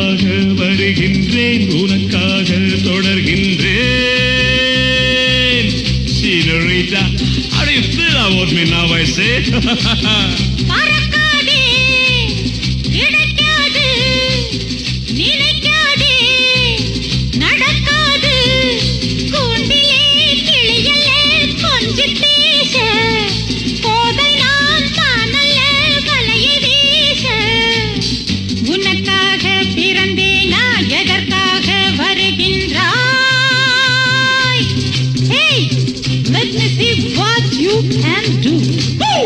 எதற்காக வருகின்றேன் உனக்காக தொடர்கின்றேன் Senorita, how do you feel about me now, I say? பறக்காதே கிடைக்காது நினைக்காதே நடக்காது கூண்டிலே கிளியலே கொஞ்சம் பேச போதை நான் தானல்ல வலையை வீச உனக்காக பிறந்தேனா எதற்காக வருகின்றாய் Hey, let me see what you can do. Woo!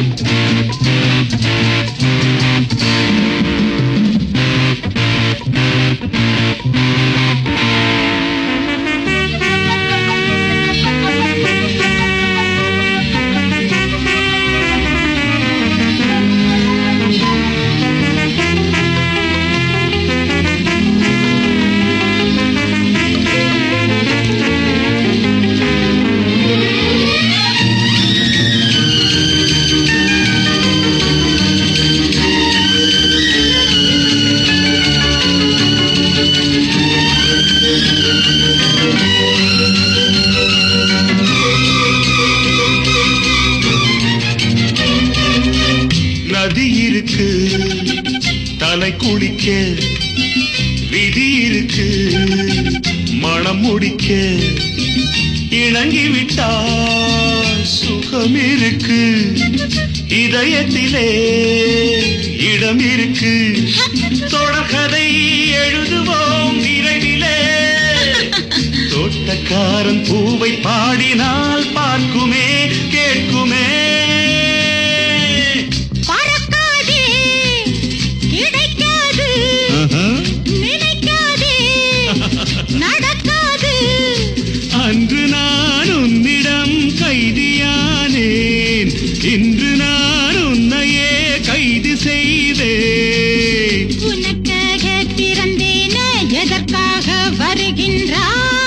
நதி இருக்கு தலை குளிக்க விதி இருக்கு மனம் முடிக்க இணங்கி விட்டால் சுகம் இருக்கு இதயத்திலே இடம் இருக்கு தொடர்கதை எழுதுவோம் விரைவிலே தோட்டக்காரன் பூவை பாடினால் பார்க்குமே கேட்குமே பறக்காதே கிடைக்காது நினைக்காதே நடக்காது அன்று நான் உன்னிடம் கைதியானேன் இன்று நான் உன்னையே கைது செய்தேன் உனக்காக பிறந்தேன எதற்காக வருகின்றாய்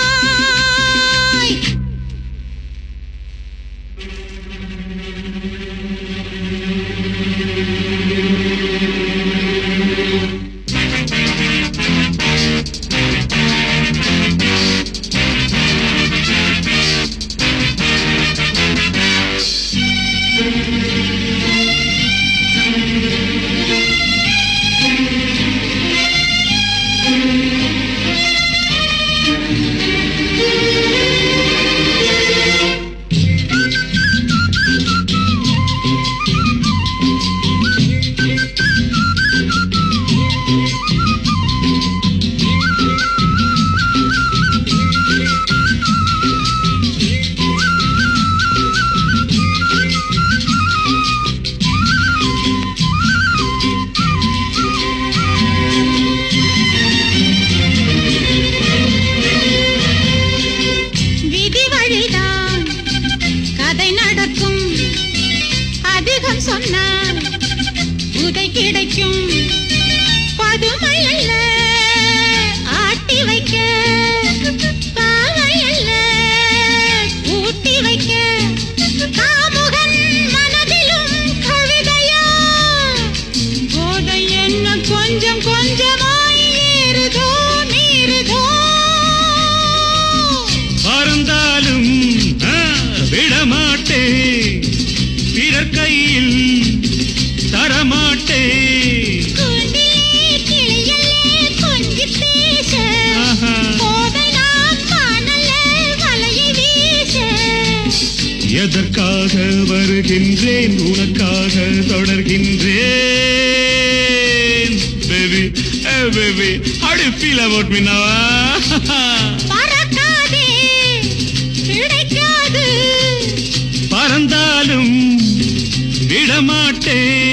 விதி வழிதான் கதை நடக்கும் அதிகம் சொன்னால் உதை கிடைக்கும் பதுமை அல்ல ஆட்டி வைக்க பாவை அல்ல ஊட்டி வைக்க காமுகன் மனதிலும் கவிதையா போதை என்ன கொஞ்சம் கொஞ்சமாய் ஏறுதோ மீறுதோ பறந்தாலும் ஆ, விடமாட்டேன் பிறர் கையில் தரமாட்டேன் கூண்டிலே கிளியல்லே கொஞ்சிப் பேச. ஆஹா. போதை நான் காணல வலையை வீச. எதற்காக வருகின்றேன் உனக்காக தொடர்கின்றேன் baby baby how do you feel about me now பறக்காதே, கிடைக்காது. பறந்தாலும் விடமாட்டேன்